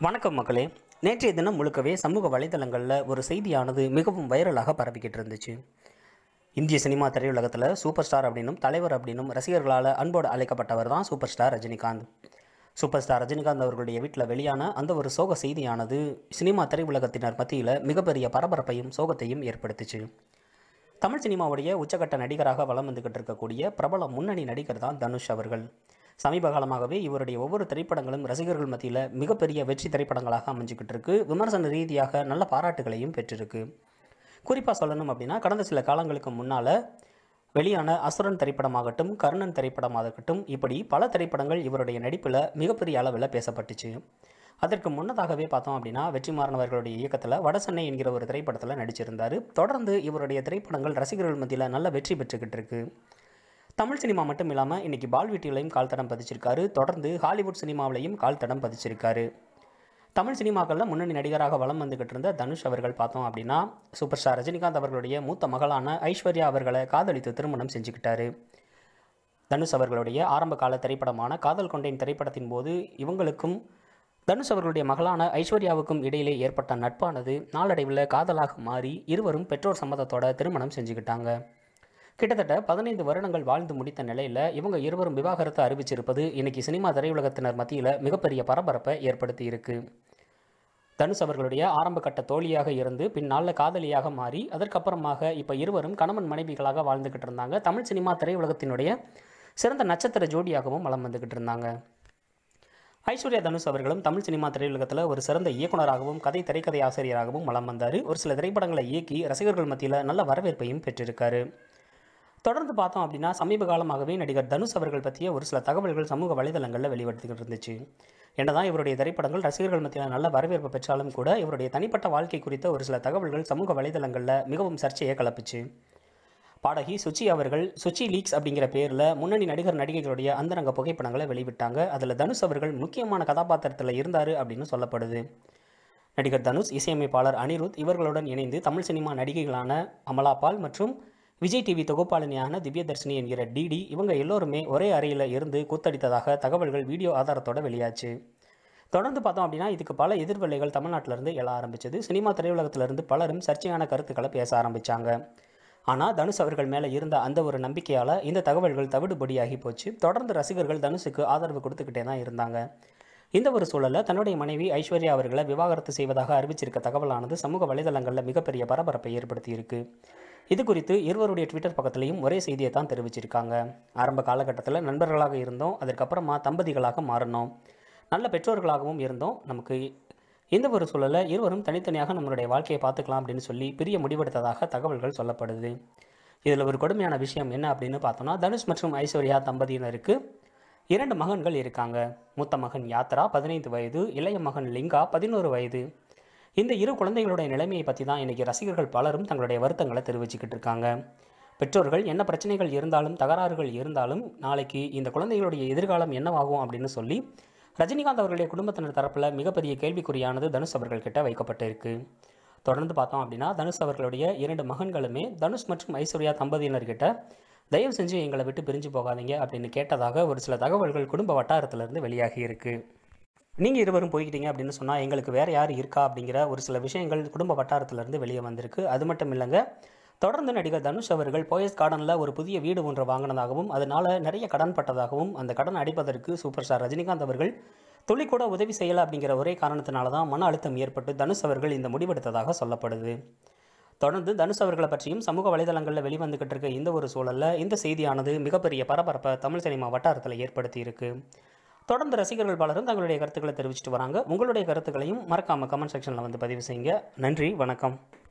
வணக்கம் மக்களே நேற்றைய தினம் முழுக்கவே சமூக வலைதளங்களில் ஒரு செய்தியானது மிகவும் வைரலாக பரவிக்கிட்டு இருந்துச்சு இந்திய சினிமா திரையுலகத்தில் சூப்பர் ஸ்டார் அப்படின்னும் தலைவர் அப்படின்னும் ரசிகர்களால் அன்போடு அழைக்கப்பட்டவர் தான் super star Rajinikanth super star Rajinikanth அவர்களுடைய வீட்டில் வெளியான அந்த ஒரு சோக செய்தியானது சினிமா திரையுலகத்தினர் மத்தியில் மிகப்பெரிய பரபரப்பையும் சோகத்தையும் ஏற்படுத்துச்சு தமிழ் சினிமாவுடைய உச்சகட்ட நடிகராக வலம் வந்துகிட்டு இருக்கக்கூடிய பிரபல முன்னணி நடிகர் தான் தனுஷ் அவர்கள் சமீப காலமாகவே இவருடைய ஒவ்வொரு திரைப்படங்களும் ரசிகர்கள் மத்தியில் மிகப்பெரிய வெற்றி திரைப்படங்களாக அமைஞ்சுக்கிட்டு இருக்கு விமர்சன ரீதியாக நல்ல பாராட்டுகளையும் பெற்றிருக்கு குறிப்பாக சொல்லணும் அப்படின்னா கடந்த சில காலங்களுக்கு முன்னால் வெளியான அசுரன் திரைப்படமாகட்டும் கர்ணன் திரைப்படமாகட்டும் இப்படி பல திரைப்படங்கள் இவருடைய நடிப்பில் மிகப்பெரிய அளவில் பேசப்பட்டுச்சு அதற்கு முன்னதாகவே பார்த்தோம் அப்படின்னா வெற்றிமாறன் அவர்களுடைய இயக்கத்தில் வடசென்னை என்கிற ஒரு திரைப்படத்தில் நடிச்சிருந்தார் தொடர்ந்து இவருடைய திரைப்படங்கள் ரசிகர்கள் மத்தியில் நல்ல வெற்றி பெற்றுக்கிட்டு இருக்கு தமிழ் சினிமா மட்டும் இல்லாமல் இன்னைக்கு பால்வீட்டிலையும் கால் தடம் பதிச்சிருக்காரு தொடர்ந்து ஹாலிவுட் சினிமாவிலையும் கால் தடம் பதிச்சிருக்காரு தமிழ் சினிமாக்களில் முன்னணி நடிகராக வலம் வந்துகிட்டு இருந்த தனுஷ் அவர்கள் பார்த்தோம் அப்படின்னா சூப்பர் ஸ்டார் ரஜினிகாந்த் அவர்களுடைய மூத்த மகளான ஐஸ்வர்யா அவர்களை காதலித்து திருமணம் செஞ்சுக்கிட்டாரு தனுஷ் அவர்களுடைய ஆரம்ப கால திரைப்படமான காதல் கொண்டேன் திரைப்படத்தின் போது இவங்களுக்கும் தனுஷ் அவர்களுடைய மகளான ஐஸ்வர்யாவுக்கும் இடையிலே ஏற்பட்ட நட்பானது நாளடைவில் காதலாக மாறி இருவரும் பெற்றோர் சம்மதத்தோட திருமணம் செஞ்சுக்கிட்டாங்க கிட்டத்தட்ட பதினைந்து வருடங்கள் வாழ்ந்து முடித்த நிலையில் இவங்க இருவரும் விவாகரத்து அறிவிச்சிருப்பது இன்னைக்கு சினிமா திரையுலகத்தினர் மத்தியில் மிகப்பெரிய பரபரப்பை ஏற்படுத்தி இருக்கு தனுஷ் அவர்களுடைய ஆரம்ப கட்ட தோழியாக இருந்து பின்னாளில் காதலியாக மாறி அதற்கப்புறமாக இப்போ இருவரும் கணவன் மனைவிகளாக வாழ்ந்துக்கிட்டு இருந்தாங்க தமிழ் சினிமா திரையுலகத்தினுடைய சிறந்த நட்சத்திர ஜோடியாகவும் வலம் வந்துக்கிட்டு இருந்தாங்க ஐஸ்வர்யா தனுஷ் அவர்களும் தமிழ் சினிமா திரையுலகத்தில் ஒரு சிறந்த இயக்குனராகவும் கதை திரைக்கதை ஆசிரியராகவும் வலம் வந்தார் ஒரு சில திரைப்படங்களை இயக்கி ரசிகர்கள் மத்தியில் நல்ல வரவேற்பையும் பெற்றிருக்காரு தொடர்ந்து பார்த்தோம் அப்படின்னா சமீப காலமாகவே நடிகர் தனுஷ் அவர்கள் பற்றிய ஒரு சில தகவல்கள் சமூக வலைதளங்களில் வெளிவடுத்திக்கிட்டு இருந்துச்சு என்னதான் இவருடைய திரைப்படங்கள் ரசிகர்கள் மத்தியில் நல்ல வரவேற்பு பெற்றாலும் கூட இவருடைய தனிப்பட்ட வாழ்க்கை குறித்த ஒரு சில தகவல்கள் சமூக வலைதளங்களில் மிகவும் சர்ச்சையை கலப்புச்சு பாடகி சுச்சி அவர்கள் சுச்சி லீக்ஸ் அப்படிங்கிற பேரில் முன்னணி நடிகர் நடிகைகளுடைய அந்தரங்க புகைப்படங்களை வெளிவிட்டாங்க அதில் தனுஷ் அவர்கள் முக்கியமான கதாபாத்திரத்தில் இருந்தார் அப்படின்னு சொல்லப்படுது நடிகர் தனுஷ் இசையமைப்பாளர் அனிருத் இவர்களுடன் இணைந்து தமிழ் சினிமா நடிகைகளான அமலா பால் மற்றும் விஜய் டிவி தொகுப்பாளினியான திவ்யதர்ஷினி என்கிற டிடி இவங்க எல்லோருமே ஒரே அறையில் இருந்து கூத்தடித்ததாக தகவல்கள் வீடியோ ஆதாரத்தோட வெளியாச்சு தொடர்ந்து பார்த்தோம் அப்படின்னா இதுக்கு பல எதிர்வலைகள் தமிழ்நாட்டிலிருந்து எழ ஆரம்பிச்சது சினிமா திரையுலகத்திலிருந்து பலரும் சர்ச்சையான கருத்துக்களை பேச ஆரம்பித்தாங்க ஆனால் தனுஷ் அவர்கள் மேலே இருந்த அந்த ஒரு நம்பிக்கையால் இந்த தகவல்கள் தவிடுபடியாகி போச்சு தொடர்ந்து ரசிகர்கள் தனுஷுக்கு ஆதரவு கொடுத்துக்கிட்டே தான் இருந்தாங்க இந்த ஒரு சூழலில் தன்னுடைய மனைவி ஐஸ்வர்யா அவர்களை விவாகரத்து செய்வதாக அறிவிச்சிருக்க தகவலானது சமூக வலைதளங்களில் மிகப்பெரிய பரபரப்பை ஏற்படுத்தி இருக்கு இது குறித்து இருவருடைய ட்விட்டர் பக்கத்துலையும் ஒரே செய்தியை தான் தெரிவிச்சிருக்காங்க ஆரம்ப காலகட்டத்தில் நண்பர்களாக இருந்தோம் அதற்கப்புறமா தம்பதிகளாக மாறினோம் நல்ல பெற்றோர்களாகவும் இருந்தோம் நமக்கு இந்த ஒரு சூழலில் இருவரும் தனித்தனியாக நம்மளுடைய வாழ்க்கையை பார்த்துக்கலாம் அப்படின்னு சொல்லி பிரிய முடிவெடுத்ததாக தகவல்கள் சொல்லப்படுது இதில் ஒரு கொடுமையான விஷயம் என்ன அப்படின்னு பார்த்தோம்னா தனுஷ் மற்றும் ஐஸ்வர்யா தம்பதியினருக்கு இரண்டு மகன்கள் இருக்காங்க மூத்த மகன் யாத்ரா பதினைந்து வயது இளைய மகன் லிங்கா பதினோரு வயது இந்த இரு குழந்தைகளுடைய நிலைமையை பற்றி தான் இன்றைக்கி ரசிகர்கள் பலரும் தங்களுடைய வருத்தங்களை தெரிவிச்சுக்கிட்டு இருக்காங்க பெற்றோர்கள் என்ன பிரச்சனைகள் இருந்தாலும் தகராறுகள் இருந்தாலும் நாளைக்கு இந்த குழந்தைகளுடைய எதிர்காலம் என்னவாகும் அப்படின்னு சொல்லி ரஜினிகாந்த் அவர்களுடைய குடும்பத்தினர் தரப்பில் மிகப்பெரிய கேள்விக்குறியானது தனுஷ் அவர்கள் கிட்ட வைக்கப்பட்டிருக்கு தொடர்ந்து பார்த்தோம் அப்படின்னா தனுஷ் அவர்களுடைய இரண்டு மகன்களுமே தனுஷ் மற்றும் ஐஸ்வர்யா தம்பதியினர்கிட்ட தயவு செஞ்சு எங்களை விட்டு பிரிஞ்சு போகாதீங்க அப்படின்னு கேட்டதாக ஒரு சில தகவல்கள் குடும்ப வட்டாரத்திலிருந்து வெளியாகி இருக்கு நீங்கள் இருவரும் போய்கிட்டீங்க அப்படின்னு சொன்னால் எங்களுக்கு வேறு யார் இருக்கா அப்படிங்கிற ஒரு சில விஷயங்கள் குடும்ப வட்டாரத்திலிருந்து வெளியே வந்திருக்கு அது மட்டும் இல்லைங்க தொடர்ந்து நடிகர் தனுஷ் அவர்கள் போயஸ் கார்டனில் ஒரு புதிய வீடு ஒன்று வாங்கினதாகவும் அதனால் நிறைய கடன் பட்டதாகவும் அந்த கடன் அடைப்பதற்கு சூப்பர் ஸ்டார் ரஜினிகாந்த் அவர்கள் துளி கூட உதவி செய்யலை அப்படிங்கிற ஒரே காரணத்தினால தான் மன அழுத்தம் ஏற்பட்டு தனுஷ் அவர்கள் இந்த முடிவெடுத்ததாக சொல்லப்படுது தொடர்ந்து தனுஷ் அவர்களை பற்றியும் சமூக வலைதளங்களில் வெளிவந்துகிட்டு இருக்க இந்த ஒரு சூழலில் இந்த செய்தியானது மிகப்பெரிய பரபரப்பை தமிழ் சினிமா வட்டாரத்தில் ஏற்படுத்தி இருக்கு தொடர்ந்து ரசிகர்கள் பலரும் தங்களுடைய கருத்துக்களை தெரிவிச்சிட்டு வராங்க உங்களுடைய கருத்துக்களையும் மறக்காமல் கமெண்ட் செக்ஷனில் வந்து பதிவு செய்யுங்க நன்றி வணக்கம்